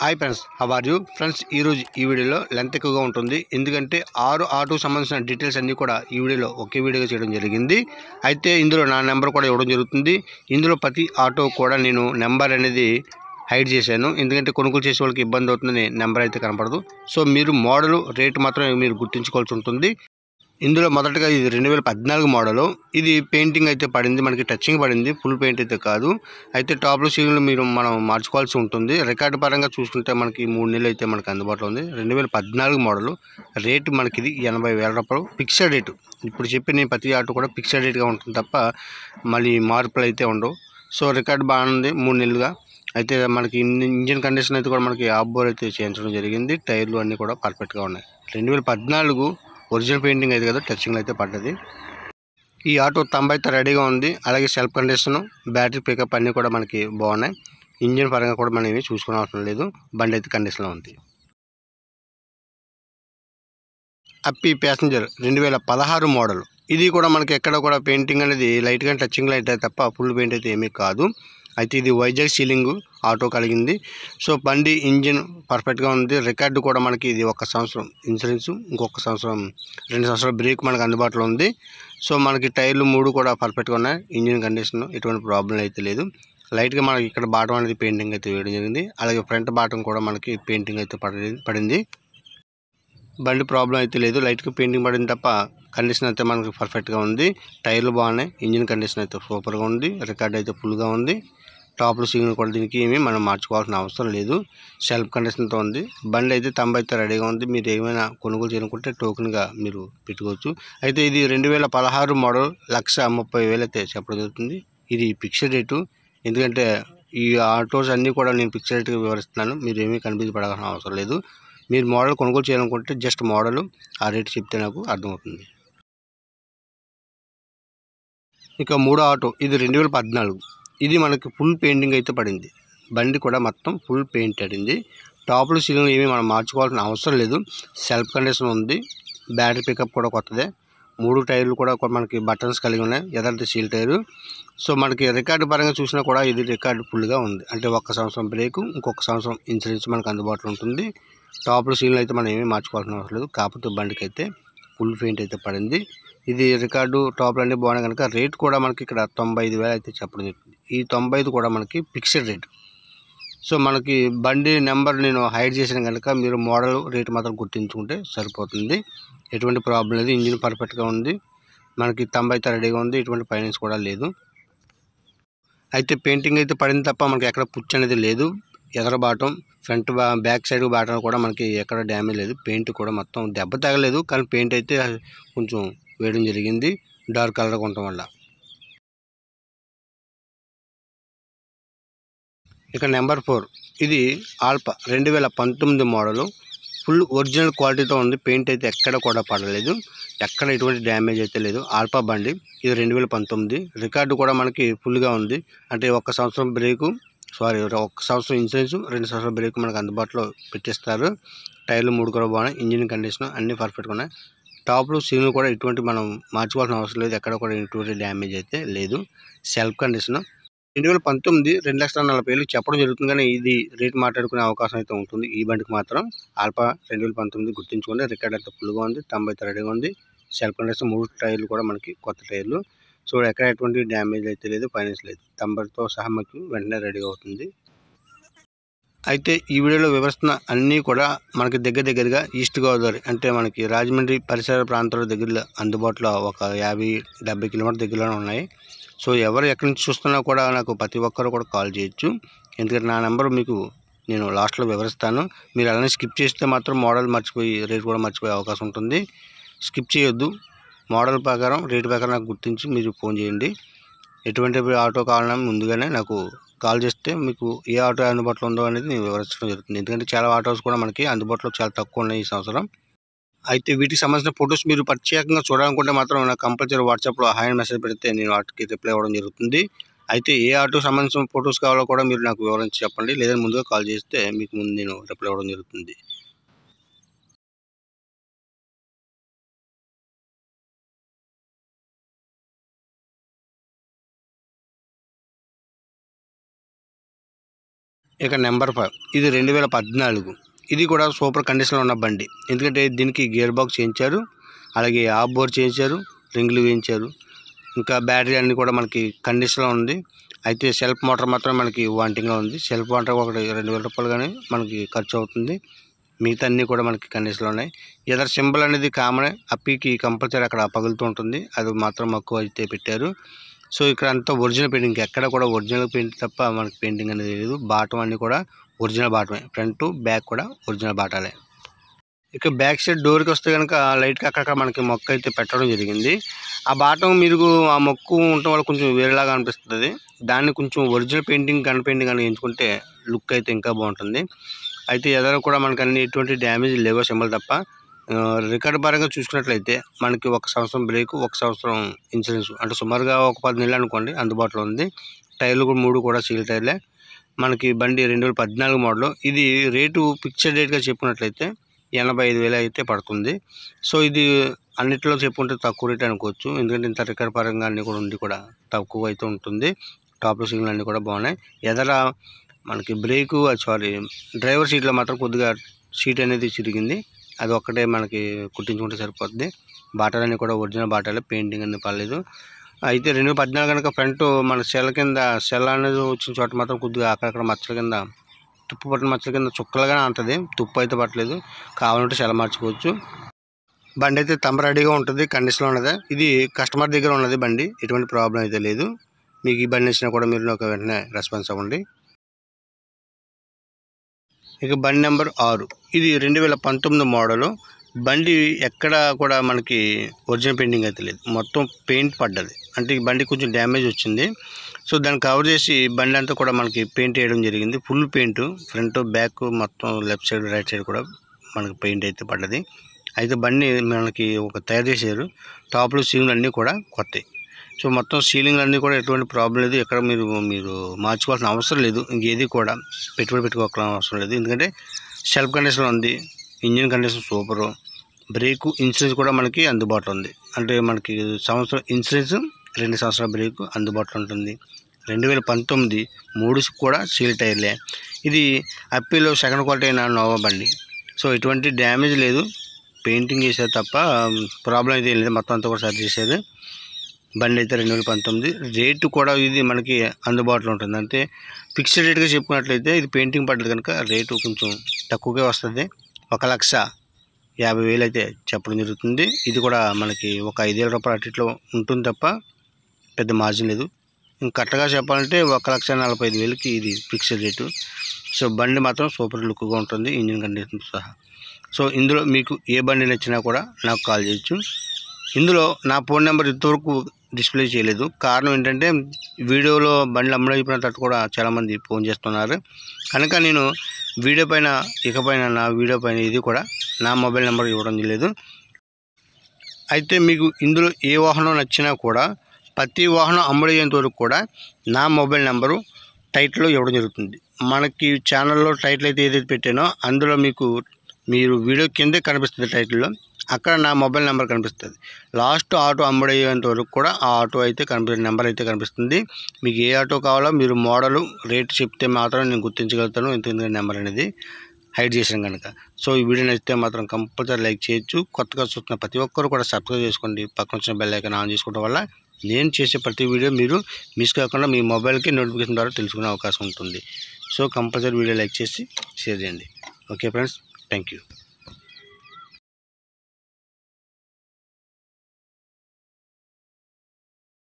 hi friends how are you friends ఈరోజు ఈ వీడియోలో లెంత్ ఎక్కువగా ఉంటుంది ఎందుకంటే ఆరు ఆటోకు సంబంధించిన డీటెయిల్స్ అన్నీ కూడా ఈ వీడియోలో ఒకే వీడియోగా చేయడం జరిగింది అయితే ఇందులో నా నెంబర్ కూడా ఇవ్వడం జరుగుతుంది ఇందులో ప్రతి ఆటో కూడా నేను నెంబర్ అనేది హైడ్ చేశాను ఎందుకంటే కొనుగోలు చేసే వాళ్ళకి ఇబ్బంది అవుతుందని నెంబర్ అయితే కనపడదు సో మీరు మోడల్ రేట్ మాత్రం మీరు గుర్తుంచుకోవాల్సి ఉంటుంది ఇందులో మొదటగా ఇది రెండు వేల పద్నాలుగు మోడలు ఇది పెయింటింగ్ అయితే పడింది మనకి టచింగ్ పడింది ఫుల్ పెయింట్ అయితే కాదు అయితే టాప్లు సీలింగ్లు మీరు మనం మార్చుకోవాల్సి ఉంటుంది రికార్డు పరంగా చూసుకుంటే మనకి మూడు నెలలు అయితే మనకి అందుబాటులో ఉంది రెండు వేల పద్నాలుగు మోడలు రేటు మనకి ఇది ఎనభై వేల రూపాయలు ఫిక్స్డ్ రేటు ఇప్పుడు చెప్పి నేను ప్రతి ఆటో కూడా ఫిక్స్డ్ రేట్గా ఉంటుంది తప్ప మళ్ళీ మార్పులు అయితే ఉండవు సో రికార్డు బాగుంది మూడు నెలలుగా అయితే మనకి ఇన్- ఇంజిన్ కండిషన్ అయితే కూడా మనకి ఆఫ్ బోర్ అయితే చేయించడం జరిగింది టైర్లు అన్నీ కూడా పర్ఫెక్ట్గా ఉన్నాయి రెండు వేల పద్నాలుగు ఒరిజినల్ పెయింటింగ్ అయితే కదా టచింగ్ అయితే పడ్డది ఈ ఆటో తొంభై అయితే రెడీగా ఉంది అలాగే సెల్ఫ్ కండిషన్ బ్యాటరీ పికప్ అన్నీ కూడా మనకి బాగున్నాయి ఇంజిన్ పరంగా కూడా మనం ఏమీ చూసుకునే అవసరం లేదు బండి అయితే కండిషన్లో ఉంది అప్పి ప్యాసింజర్ రెండు వేల పదహారు మోడల్ ఇది కూడా మనకి ఎక్కడ కూడా పెయింటింగ్ అనేది లైట్గా టచింగ్ లైట్ అయితే తప్ప ఫుల్ పెయింట్ అయితే ఏమీ కాదు అయితే ఇది వైజాగ్ సీలింగ్ ఆటో కలిగింది సో బండి ఇంజిన్ పర్ఫెక్ట్గా ఉంది రికార్డు కూడా మనకి ఇది ఒక సంవత్సరం ఇన్సూరెన్స్ ఇంకొక సంవత్సరం రెండు సంవత్సరాల బ్రేక్ మనకు అందుబాటులో ఉంది సో మనకి టైర్లు మూడు కూడా పర్ఫెక్ట్గా ఉన్నాయి ఇంజిన్ కండిషన్ ఎటువంటి ప్రాబ్లం అయితే లేదు లైట్గా మనకి ఇక్కడ బాటం అనేది పెయింటింగ్ అయితే వేయడం జరిగింది అలాగే ఫ్రంట్ బాటం కూడా మనకి పెయింటింగ్ అయితే పడి పడింది బండి ప్రాబ్లం అయితే లేదు లైట్గా పెయింటింగ్ పడింది తప్ప కండిషన్ అయితే మనకి పర్ఫెక్ట్గా ఉంది టైర్లు బాగున్నాయి ఇంజిన్ కండిషన్ అయితే సూపర్గా ఉంది రికార్డ్ అయితే ఫుల్గా ఉంది టాప్లు సీలింగ్ కూడా దీనికి ఏమీ మనం మార్చుకోవాల్సిన అవసరం లేదు సెల్ఫ్ కండిషన్తో ఉంది బండి అయితే తొంభై అయితే రెడీగా ఉంది మీరు ఏమైనా కొనుగోలు చేయాలనుకుంటే టోకెన్గా మీరు పెట్టుకోవచ్చు అయితే ఇది రెండు వేల పదహారు మోడల్ లక్ష ముప్పై వేలు అయితే చెప్పడం జరుగుతుంది ఇది ఫిక్స్డ్ రేటు ఎందుకంటే ఈ ఆటోస్ అన్నీ కూడా నేను ఫిక్స్డ్ రేట్గా వివరిస్తున్నాను మీరు ఏమీ కన్ఫ్యూజ్ పడాల్సిన అవసరం లేదు మీరు మోడల్ కొనుగోలు చేయాలనుకుంటే జస్ట్ మోడల్ ఆ రేట్ చెప్తే నాకు అర్థమవుతుంది ఇక మూడో ఆటో ఇది రెండు వేల పద్నాలుగు ఇది మనకి ఫుల్ పెయింటింగ్ అయితే పడింది బండి కూడా మొత్తం ఫుల్ పెయింట్ పడింది టాప్లు సీలింగ్ ఏమీ మనం మార్చుకోవాల్సిన అవసరం లేదు సెల్ఫ్ కండిషన్ ఉంది బ్యాటరీ పికప్ కూడా కొత్తదే మూడు టైర్లు కూడా కొ- మనకి బటన్స్ కలిగి ఉన్నాయి ఎదటి సీల్ టైరు సో మనకి రికార్డు పరంగా చూసినా కూడా ఇది రికార్డు ఫుల్గా ఉంది అంటే ఒక్క సంవత్సరం బ్రేకు ఇంకొక సంవత్సరం ఇన్సూరెన్స్ మనకు అందుబాటులో ఉంటుంది టాప్లు సీల్ అయితే మనం ఏమీ మార్చుకోవాల్సిన అవసరం లేదు కాకపోతే బండికి అయితే ఫుల్ పెయింట్ అయితే పడింది ఇది రికార్డు టాప్లు అన్నీ బాగున్నాయి కనుక రేట్ కూడా మనకి ఇక్కడ తొంభై ఐదు వేలు అయితే చెప్పడం జరిగింది ఈ తొంభై ఐదు కూడా మనకి ఫిక్స్డ్ రేట్ సో మనకి బండి నెంబర్ నేను హైడ్ చేసిన కనుక మీరు మోడల్ రేట్ మాత్రం గుర్తించుకుంటే సరిపోతుంది ఎటువంటి ప్రాబ్లం లేదు ఇంజిన్ పర్ఫెక్ట్గా ఉంది మనకి తొంభై అయితే రెడీగా ఉంది ఎటువంటి ఫైనాన్స్ కూడా లేదు అయితే పెయింటింగ్ అయితే పడింది తప్ప మనకి ఎక్కడ పుచ్చు అనేది లేదు ఎదర బాటం ఫ్రంట్ బా బ్యాక్ సైడ్ బాటం కూడా మనకి ఎక్కడ డ్యామేజ్ లేదు పెయింట్ కూడా మొత్తం దెబ్బ తగలేదు కానీ పెయింట్ అయితే కొంచెం వేయడం జరిగింది డార్క్ కలర్ ఉండటం వల్ల ఇక నెంబర్ ఫోర్ ఇది ఆల్పా రెండు వేల పంతొమ్మిది మోడలు ఫుల్ ఒరిజినల్ క్వాలిటీతో ఉంది పెయింట్ అయితే ఎక్కడ కూడా పడలేదు ఎక్కడ ఎటువంటి డ్యామేజ్ అయితే లేదు ఆల్పా బండి ఇది రెండు వేల పంతొమ్మిది రికార్డు కూడా మనకి ఫుల్గా ఉంది అంటే ఒక్క సంవత్సరం బ్రేకు సారీ ఒక్క సంవత్సరం ఇన్సూరెన్స్ రెండు సంవత్సరాల బ్రేక్ మనకు అందుబాటులో పెట్టిస్తారు టైర్లు మూడు కూడా బాగున్నాయి ఇంజిన్ కండిషన్ అన్నీ పర్ఫెక్ట్గా ఉన్నాయి టాప్లు సీన్లు కూడా ఎటువంటి మనం మార్చుకోవాల్సిన అవసరం లేదు ఎక్కడ కూడా ఎటువంటి డ్యామేజ్ అయితే లేదు సెల్ఫ్ కండిషన్ రెండు వేల పంతొమ్మిది రెండు లక్షల నలభై వేలు చెప్పడం జరుగుతుంది కానీ ఇది రేట్ మాట్లాడుకునే అవకాశం అయితే ఉంటుంది ఈ బండికి మాత్రం ఆల్ఫా రెండు వేల పంతొమ్మిది గుర్తుంచుకోండి రికార్డ్ అయితే ఫుల్గా ఉంది తొంభై రెడీగా ఉంది సెల్ఫ్ కండిషన్ మూడు టైర్లు కూడా మనకి కొత్త టైర్లు సో ఎక్కడ ఎటువంటి డ్యామేజ్ అయితే లేదు ఫైనాన్స్ లేదు తొంభైతో సహా మనకి వెంటనే రెడీ అవుతుంది అయితే ఈ వీడియోలో వివరిస్తున్న అన్నీ కూడా మనకి దగ్గర దగ్గరగా ఈస్ట్ గోదావరి అంటే మనకి రాజమండ్రి పరిసర ప్రాంతాల దగ్గరలో అందుబాటులో ఒక యాభై డెబ్బై కిలోమీటర్ దగ్గరలోనే ఉన్నాయి సో ఎవరు ఎక్కడి నుంచి చూస్తున్నా కూడా నాకు ప్రతి ఒక్కరు కూడా కాల్ చేయొచ్చు ఎందుకంటే నా నెంబర్ మీకు నేను లాస్ట్లో వివరిస్తాను మీరు అలానే స్కిప్ చేస్తే మాత్రం మోడల్ మర్చిపోయి రేట్ కూడా మర్చిపోయే అవకాశం ఉంటుంది స్కిప్ చేయొద్దు మోడల్ ప్రకారం రేట్ ప్రకారం నాకు గుర్తించి మీరు ఫోన్ చేయండి ఎటువంటి ఆటో కావాలన్నా ముందుగానే నాకు కాల్ చేస్తే మీకు ఏ ఆటో అందుబాటులో ఉందో అనేది నేను వివరించడం జరుగుతుంది ఎందుకంటే చాలా ఆటోస్ కూడా మనకి అందుబాటులో చాలా తక్కువ ఉన్నాయి ఈ సంవత్సరం అయితే వీటికి సంబంధించిన ఫొటోస్ మీరు ప్రత్యేకంగా చూడాలనుకుంటే మాత్రం నాకు కంపల్సరీ వాట్సాప్లో హాయ్ అని మెసేజ్ పెడితే నేను వాటికి రిప్లై ఇవ్వడం జరుగుతుంది అయితే ఏ ఆటోకి సంబంధించిన ఫొటోస్ కావాలో కూడా మీరు నాకు వివరించి చెప్పండి లేదా ముందుగా కాల్ చేస్తే మీకు ముందు నేను రిప్లై ఇవ్వడం జరుగుతుంది ఇక నెంబర్ ఫైవ్ ఇది రెండు వేల పద్నాలుగు ఇది కూడా సూపర్ కండిషన్లో ఉన్న బండి ఎందుకంటే దీనికి గేర్ బాక్స్ చేయించారు అలాగే ఆఫ్ బోర్ చేయించారు రింగులు వేయించారు ఇంకా బ్యాటరీ అన్నీ కూడా మనకి కండిషన్లో ఉంది అయితే సెల్ఫ్ మోటార్ మాత్రం మనకి వాంటింగ్లో ఉంది సెల్ఫ్ మోటార్ ఒకటి రెండు వేల రూపాయలు కానీ మనకి ఖర్చు అవుతుంది మిగతా అన్నీ కూడా మనకి కండిషన్లో ఉన్నాయి ఎదర్ సింబల్ అనేది కామన్ అప్పికి కంపల్సరీ అక్కడ పగులుతూ ఉంటుంది అది మాత్రం మక్కువ అయితే పెట్టారు సో ఇక్కడ అంతా ఒరిజినల్ పెయింటింగ్ ఎక్కడ కూడా ఒరిజినల్ పెయింట్ తప్ప మనకి పెయింటింగ్ అనేది లేదు బాటం అన్నీ కూడా ఒరిజినల్ బాటమే ఫ్రంట్ బ్యాక్ కూడా ఒరిజినల్ బాటాలే ఇక బ్యాక్ సైడ్ డోర్కి వస్తే కనుక లైట్గా అక్కడక్కడ మనకి మొక్క అయితే పెట్టడం జరిగింది ఆ బాటం మీరు ఆ మొక్కు ఉండటం వల్ల కొంచెం వేరేలాగా అనిపిస్తుంది దాన్ని కొంచెం ఒరిజినల్ పెయింటింగ్ గన్ పెయింటింగ్ అని ఎంచుకుంటే లుక్ అయితే ఇంకా బాగుంటుంది అయితే ఎదర కూడా మనకి అన్ని ఎటువంటి డ్యామేజ్ లేవో సింబల్ తప్ప ఆ, రికార్డ్ పరంగా చూసుకున్నట్లయితే మనకి ఒక సంవత్సరం బ్రేక్ ఒక సంవత్సరం ఇన్సూరెన్స్ అంటే సుమారుగా ఒక పది నెలలు అనుకోండి అందుబాటులో ఉంది టైర్లు కూడా మూడు కూడా సీల్ టైర్లే మనకి బండి రెండు వేల పద్నాలుగు మోడల్ ఇది రేటు ఫిక్స్డ్ రేట్గా చెప్పుకున్నట్లయితే ఎనభై ఐదు వేలు అయితే పడుతుంది సో ఇది అన్నిటిలో చెప్పుకుంటే తక్కువ రేట్ అనుకోవచ్చు ఎందుకంటే ఇంత రికార్డ్ పరంగా అన్నీ కూడా ఉండి కూడా తక్కువ అయితే ఉంటుంది టాప్ సిగ్నల్ అన్నీ కూడా బాగున్నాయి ఎదర మనకి బ్రేకు సారీ డ్రైవర్ సీట్లో మాత్రం కొద్దిగా సీట్ అనేది చిరిగింది అది ఒక్కటే మనకి కుట్టించుకుంటే సరిపోతుంది బాటాలన్నీ కూడా ఒరిజినల్ బాటాలే పెయింటింగ్ అనేది పర్లేదు అయితే రెండు వేల పద్నాలుగు కనుక ఫ్రంట్ మన సెల్ కింద సెల్ అనేది వచ్చిన చోట మాత్రం కొద్దిగా అక్కడక్కడ మచ్చల కింద తుప్పు పట్టిన మచ్చల కింద చుక్కలుగానే ఉంటుంది తుప్పు అయితే పట్టలేదు కావాలంటే సెల మార్చుకోవచ్చు బండి అయితే తమ రెడీగా ఉంటుంది కండిషన్లో ఉన్నది ఇది కస్టమర్ దగ్గర ఉన్నది బండి ఎటువంటి ప్రాబ్లం అయితే లేదు మీకు ఈ బండి ఇచ్చినా కూడా మీరు నాకు వెంటనే రెస్పాన్స్ అవ్వండి ఇక బండి నెంబర్ ఆరు ఇది రెండు వేల పంతొమ్మిది మోడలు బండి ఎక్కడ కూడా మనకి ఒరిజినల్ పెయింటింగ్ అయితే లేదు మొత్తం పెయింట్ పడ్డది అంటే ఈ బండి కొంచెం డ్యామేజ్ వచ్చింది సో దాన్ని కవర్ చేసి బండి అంతా కూడా మనకి పెయింట్ వేయడం జరిగింది ఫుల్ పెయింట్ ఫ్రంట్ బ్యాక్ మొత్తం లెఫ్ట్ సైడ్ రైట్ సైడ్ కూడా మనకి పెయింట్ అయితే పడ్డది అయితే బండి మనకి ఒక తయారు చేశారు టాప్లు సీలింగ్ అన్నీ కూడా కొత్తవి సో మొత్తం సీలింగ్ అన్నీ కూడా ఎటువంటి ప్రాబ్లం లేదు ఎక్కడ మీరు మీరు మార్చుకోవాల్సిన అవసరం లేదు ఇంకేది కూడా పెట్టుబడి పెట్టుకోవాల్సిన అవసరం లేదు ఎందుకంటే సెల్ఫ్ కండిషన్ ఉంది engine condition super brake insurance కూడా మనకి అందుబాటులో ఉంది అంటే మనకి సంవత్సరం ఇన్సూరెన్స్ రెండు సంవత్సరాల బ్రేక్ అందుబాటులో ఉంటుంది రెండు వేల పంతొమ్మిది మూడు కూడా సీల్ టైర్లే ఇది అప్పీలో సెకండ్ క్వాలిటీ అయిన నోవా బండి సో ఎటువంటి డ్యామేజ్ లేదు పెయింటింగ్ చేశారు తప్ప ప్రాబ్లం అయితే ఏం లేదు మొత్తం అంతా కూడా సరి చేశారు బండి అయితే రెండు వేల పంతొమ్మిది రేటు కూడా ఇది మనకి అందుబాటులో ఉంటుంది అంటే ఫిక్స్డ్ రేట్గా చెప్పుకున్నట్లయితే ఇది పెయింటింగ్ పడ్డది కనుక రేటు కొంచెం తక్కువగా వస్తుంది ఒక లక్ష యాభై వేలు అయితే చెప్పడం జరుగుతుంది ఇది కూడా మనకి ఒక ఐదేళ్ళ రూపాయలు అటు ఇట్లా ఉంటుంది తప్ప పెద్ద మార్జిన్ లేదు ఇంకా కరెక్ట్గా చెప్పాలంటే ఒక లక్ష నలభై ఐదు వేలకి ఇది ఫిక్స్డ్ రేటు సో బండి మాత్రం సూపర్ లుక్గా ఉంటుంది ఇంజిన్ కండిషన్ సహా సో ఇందులో మీకు ఏ బండి నచ్చినా కూడా నాకు కాల్ చేయొచ్చు ఇందులో నా ఫోన్ నెంబర్ ఇంతవరకు డిస్ప్లే చేయలేదు కారణం ఏంటంటే వీడియోలో బండ్లు అమ్మడం తట్టు కూడా చాలామంది ఫోన్ చేస్తున్నారు కనుక నేను వీడియో పైన ఇకపైన నా వీడియో పైన ఇది కూడా నా మొబైల్ నెంబర్ ఇవ్వడం లేదు అయితే మీకు ఇందులో ఏ వాహనం నచ్చినా కూడా ప్రతి వాహనం అమ్ముడయ్యేంత వరకు కూడా నా మొబైల్ నెంబరు టైటిల్లో ఇవ్వడం జరుగుతుంది మనకి ఛానల్లో టైటిల్ అయితే ఏదైతే పెట్టానో అందులో మీకు మీరు వీడియో కిందే కనిపిస్తుంది టైటిల్లో అక్కడ నా మొబైల్ నెంబర్ కనిపిస్తుంది లాస్ట్ ఆటో అమ్ముడయ్యేంత వరకు కూడా ఆ ఆటో అయితే కనిపి నెంబర్ అయితే కనిపిస్తుంది మీకు ఏ ఆటో కావాలో మీరు మోడలు రేట్ చెప్తే మాత్రం నేను గుర్తించగలుగుతాను ఎందుకంటే నెంబర్ అనేది హైడ్ చేసాను కనుక సో ఈ వీడియో నచ్చితే మాత్రం కంపల్సరీ లైక్ చేయొచ్చు కొత్తగా చూస్తున్న ప్రతి ఒక్కరు కూడా సబ్స్క్రైబ్ చేసుకోండి పక్కన వచ్చిన బెల్ ఐకాన్ ఆన్ చేసుకోవడం వల్ల నేను చేసే ప్రతి వీడియో మీరు మిస్ కాకుండా మీ మొబైల్కి నోటిఫికేషన్ ద్వారా తెలుసుకునే అవకాశం ఉంటుంది సో కంపల్సరీ వీడియో లైక్ చేసి షేర్ చేయండి ఓకే ఫ్రెండ్స్ థ్యాంక్ యూ